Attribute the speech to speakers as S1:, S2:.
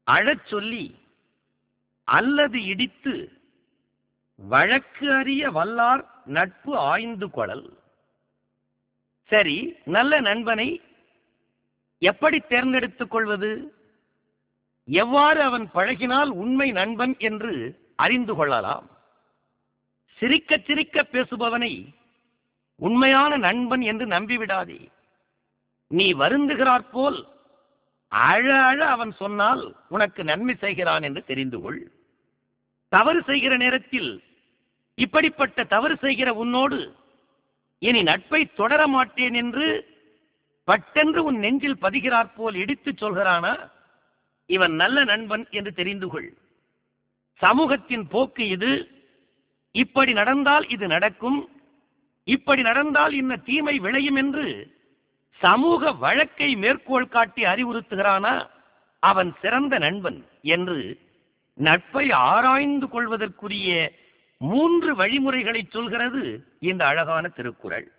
S1: அழச் சொல்லி அல்லது இடித்து வழக்கு அறிய வல்லார் நட்பு ஆய்ந்து கொள்ளல் சரி நல்ல நண்பனை எப்படி தேர்ந்தெடுத்துக் கொள்வது எவ்வாறு அவன் பழகினால் உண்மை நண்பன் என்று அறிந்து கொள்ளலாம் சிரிக்க சிரிக்க பேசுபவனை உண்மையான நண்பன் என்று நம்பிவிடாதே நீ வருந்துகிறாற் போல் அழ அழ அவன் சொன்னால் உனக்கு நன்மை செய்கிறான் என்று தெரிந்து கொள் தவறு செய்கிற நேரத்தில் இப்படிப்பட்ட தவறு செய்கிற உன்னோடு இனி நட்பை தொடர மாட்டேன் என்று பட்டென்று உன் நெஞ்சில் பதிகிறாற் போல் இடித்துச் சொல்கிறானா இவன் நல்ல நண்பன் என்று தெரிந்து கொள் சமூகத்தின் போக்கு இது இப்படி நடந்தால் இது நடக்கும் இப்படி நடந்தால் இன்ன தீமை விளையும் என்று சமூக வழக்கை மேற்கோள் காட்டி அறிவுறுத்துகிறானா அவன் சிறந்த நண்பன் என்று நட்பை ஆராய்ந்து கொள்வதற்குரிய மூன்று வழிமுறைகளை சொல்கிறது இந்த அழகான திருக்குறள்